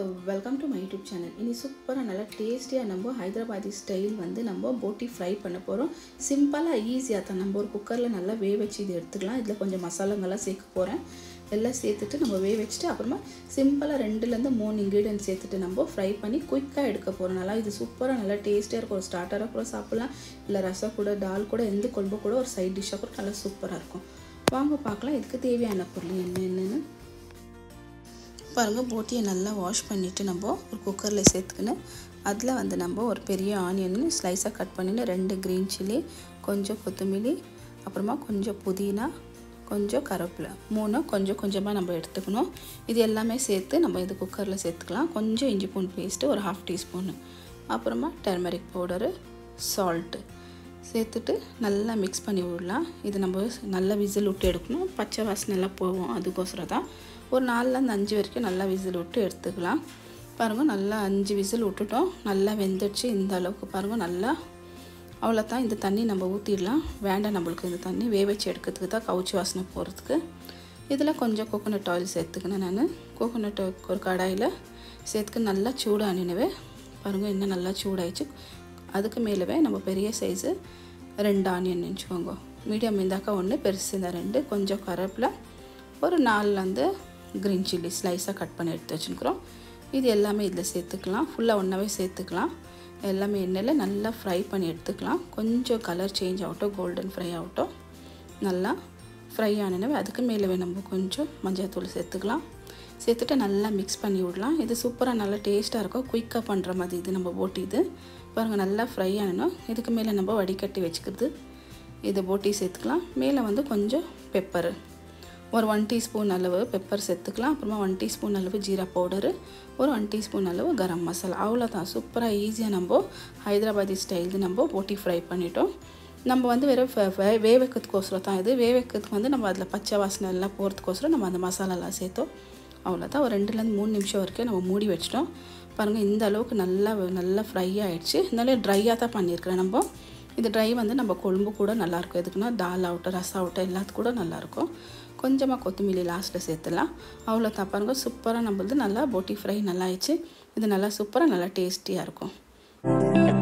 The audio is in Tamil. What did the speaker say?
hello welcome to my YouTube channel இனி சூப்பராக நல்லா டேஸ்டியாக நம்ம ஹைதராபாதி ஸ்டைல் வந்து நம்ம போட்டி ஃப்ரை பண்ண போகிறோம் சிம்பிளாக ஈஸியாக தான் நம்ம ஒரு குக்கரில் நல்லா வேக வச்சு இது எடுத்துக்கலாம் இதில் கொஞ்சம் மசாலாங்கெல்லாம் சேர்க்க போகிறேன் எல்லாம் சேர்த்துட்டு நம்ம வேக வச்சுட்டு அப்புறமா சிம்பிளாக ரெண்டுலேருந்து மூணு இன்க்ரீடியன்ட் சேர்த்துட்டு நம்ம ஃப்ரை பண்ணி குயிக்காக எடுக்க போகிறோம் நல்லா இது சூப்பராக நல்லா டேஸ்டியாக இருக்கும் ஒரு ஸ்டார்டராக கூட சாப்பிட்லாம் இல்லை ரசம் கூட டால் கூட எந்த குழம்பு கூட ஒரு சைட் டிஷ்ஷாக கூட நல்லா சூப்பராக இருக்கும் வாங்க பார்க்கலாம் இதுக்கு தேவையான பொருள் என்ன என்னென்னு பாருங்கள் போட்டியை நல்லா வாஷ் பண்ணிவிட்டு நம்ம ஒரு குக்கரில் சேர்த்துக்கின்னு அதில் வந்து நம்ம ஒரு பெரிய ஆனியன் ஸ்லைஸாக கட் பண்ணின்னு ரெண்டு க்ரீன் சில்லி கொஞ்சம் கொத்தமல்லி அப்புறமா கொஞ்சம் புதினா கொஞ்சம் கருவேப்பிலை மூணு கொஞ்சம் கொஞ்சமாக நம்ம எடுத்துக்கணும் இது எல்லாமே சேர்த்து நம்ம இது குக்கரில் சேர்த்துக்கலாம் கொஞ்சம் இஞ்சி பூண்டு பேஸ்ட்டு ஒரு ஹாஃப் டீஸ்பூனு அப்புறமா டர்மரிக் பவுடரு சால்ட்டு சேர்த்துட்டு நல்லா மிக்ஸ் பண்ணி விடலாம் இது நம்ம நல்லா விசில் விட்டு எடுக்கணும் பச்சை வாசனை எல்லாம் போவோம் அதுக்கோசரம் தான் ஒரு நாலுலேருந்து அஞ்சு வரைக்கும் நல்லா விசில் விட்டு எடுத்துக்கலாம் பாருங்கள் நல்லா அஞ்சு விசில் விட்டுட்டோம் நல்லா வெந்துடுச்சு இந்த அளவுக்கு பாருங்கள் நல்லா அவ்வளோதான் இந்த தண்ணி நம்ம ஊற்றிடலாம் வேண்டாம் நம்மளுக்கு இந்த தண்ணி வேக வச்சு எடுக்கிறதுக்கு தான் கவுச்சி வாசனை போகிறதுக்கு இதில் கொஞ்சம் கோகோனட் ஆயில் சேர்த்துக்கினேன் நான் கோகோனட் ஒரு கடாயில் சேர்த்துக்கு நல்லா சூடானினவே பாருங்கள் இன்னும் நல்லா சூடாயிடுச்சு அதுக்கு மேலவே நம்ம பெரிய சைஸு ரெண்டு ஆனியன் நினச்சிக்கோங்க மீடியம் இருந்தாக்கா ஒன்று பெருசு இந்த ரெண்டு கொஞ்சம் கருவேப்பில் ஒரு நாலுலேருந்து க்ரீன் சில்லி ஸ்லைஸாக கட் பண்ணி எடுத்து வச்சுருக்குறோம் இது எல்லாமே இதில் சேர்த்துக்கலாம் ஃபுல்லாக ஒன்றாவே சேர்த்துக்கலாம் எல்லாமே எண்ணெயில் நல்லா ஃப்ரை பண்ணி எடுத்துக்கலாம் கொஞ்சம் கலர் சேஞ்ச் ஆகட்டும் கோல்டன் ஃப்ரை ஆகட்டும் நல்லா ஃப்ரை ஆனவே அதுக்கு மேலே நம்ம கொஞ்சம் மஞ்சள் தூள் சேர்த்துக்கலாம் சேர்த்துட்டு நல்லா மிக்ஸ் பண்ணி விடலாம் இது சூப்பராக நல்லா டேஸ்ட்டாக இருக்கும் குயிக்காக பண்ணுற மாதிரி இது நம்ம போட்டி இது பாருங்கள் நல்லா ஃப்ரை ஆனணும் இதுக்கு மேலே நம்ம வடிகட்டி வச்சுக்கிறது இதை போட்டி சேர்த்துக்கலாம் மேலே வந்து கொஞ்சம் பெப்பரு ஒரு ஒன் டீஸ்பூன் அளவு பெப்பர் சேர்த்துக்கலாம் அப்புறமா ஒன் டீஸ்பூன் அளவு ஜீரா பவுடரு ஒரு ஒன் டீஸ்பூன் அளவு கரம் மசாலா அவ்வளோதான் சூப்பராக ஈஸியாக நம்ம ஹைதராபாதி ஸ்டைல் நம்ம போட்டி ஃப்ரை பண்ணிட்டோம் நம்ம வந்து வெறும் வே வைக்கிறதுக்கோசரம் தான் இது வே வைக்கிறதுக்கு வந்து நம்ம அதில் பச்சை வாசனை எல்லாம் போகிறதுக்கோசரம் நம்ம அந்த மசாலாலாம் சேர்த்தோம் அவ்வளோதான் ஒரு ரெண்டுலேருந்து மூணு நிமிஷம் வரைக்கும் நம்ம மூடி வச்சிட்டோம் பாருங்கள் இந்த அளவுக்கு நல்லா நல்லா ஃப்ரை ஆகிடுச்சு இருந்தாலும் ட்ரையாக தான் பண்ணியிருக்கிறேன் நம்ம இது ட்ரை வந்து நம்ம கொழும்பு கூட நல்லாயிருக்கும் எதுக்குன்னா தால் ஆகட்டும் ரசம் ஆகட்டும் எல்லாத்துக்கும் கூட நல்லாயிருக்கும் கொஞ்சமாக கொத்தமல்லி லாஸ்ட்டில் சேர்த்துலாம் அவ்வளோ தான் பாருங்கள் சூப்பராக நம்மளது நல்லா போட்டி ஃப்ரை நல்லா ஆயிடுச்சு இது நல்லா சூப்பராக நல்லா டேஸ்டியாக இருக்கும்